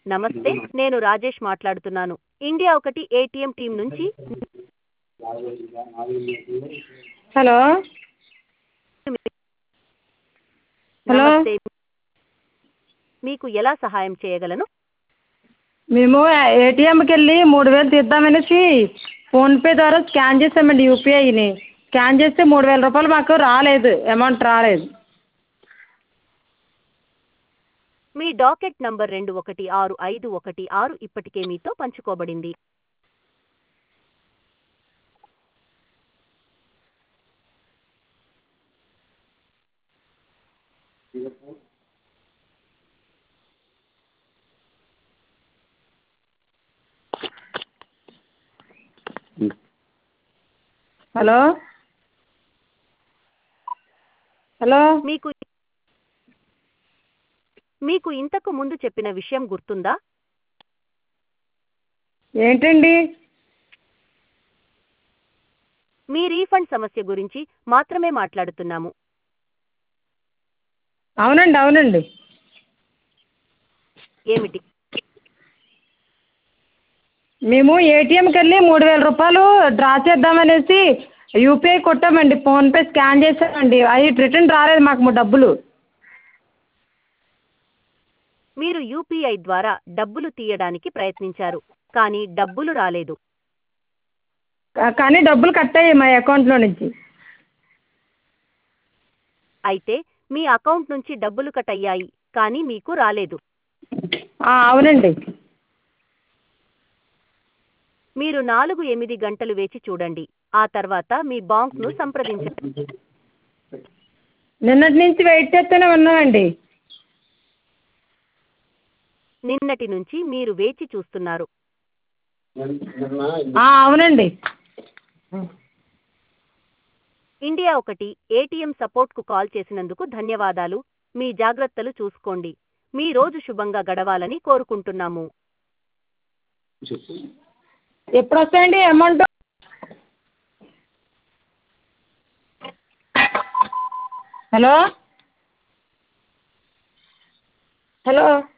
నమస్తే నేను రాజేష్ మాట్లాడుతున్నాను ఇండియా ఒకటి ఏటీఎం టీం నుంచి హలో హలో నమస్తే మీకు ఎలా సహాయం చేయగలను మేము ఏటీఎంకి వెళ్ళి మూడు వేలు తీద్దామనేసి ఫోన్పే ద్వారా స్కాన్ చేసామండి యూపీఐని స్కాన్ చేస్తే మూడు వేల రూపాయలు మాకు రాలేదు అమౌంట్ రాలేదు మీ డాకెట్ నంబర్ రెండు ఒకటి ఆరు ఐదు ఒకటి ఆరు ఇప్పటికే మీతో పంచుకోబడింది హలో హలో మీకు మీకు ఇంతకు ముందు చెప్పిన విషయం గుర్తుందా ఏంటండి మీ రీఫండ్ సమస్య గురించి మాత్రమే మాట్లాడుతున్నాము అవునండి అవునండి ఏమిటి మేము ఏటీఎంకి వెళ్ళి మూడు వేల రూపాయలు డ్రా చేద్దామనేసి యూపీఐ కొట్టామండి ఫోన్పే స్కాన్ చేసామండి అవి రిటర్న్ రాలేదు మాకు డబ్బులు మీరు యూపీఐ ద్వారా డబ్బులు తీయడానికి ప్రయత్నించారు కానీ డబ్బులు రాలేదు కా- కానీ డబ్బులు కట్ అయ్యాయి మా అకౌంట్లో నుంచి అయితే మీ అకౌంట్ నుంచి డబ్బులు కట్ అయ్యాయి కానీ మీకు రాలేదు ఆ, అవునండి మీరు నాలుగు ఎనిమిది గంటలు వేచి చూడండి ఆ తర్వాత మీ బాంక్ను సంప్రదించండి నిన్నటి నుంచి వెయిట్ చేస్తూనే ఉన్నామండి నిన్నటి నుంచి మీరు వేచి చూస్తున్నారు ఆ, అవునండి ఇండియా ఒకటి ఏటీఎం సపోర్ట్కు కాల్ చేసినందుకు ధన్యవాదాలు మీ జాగ్రత్తలు చూసుకోండి మీ రోజు శుభంగా గడవాలని కోరుకుంటున్నాము ఎప్పుడు వస్తాయండి అమౌంట్ హలో హలో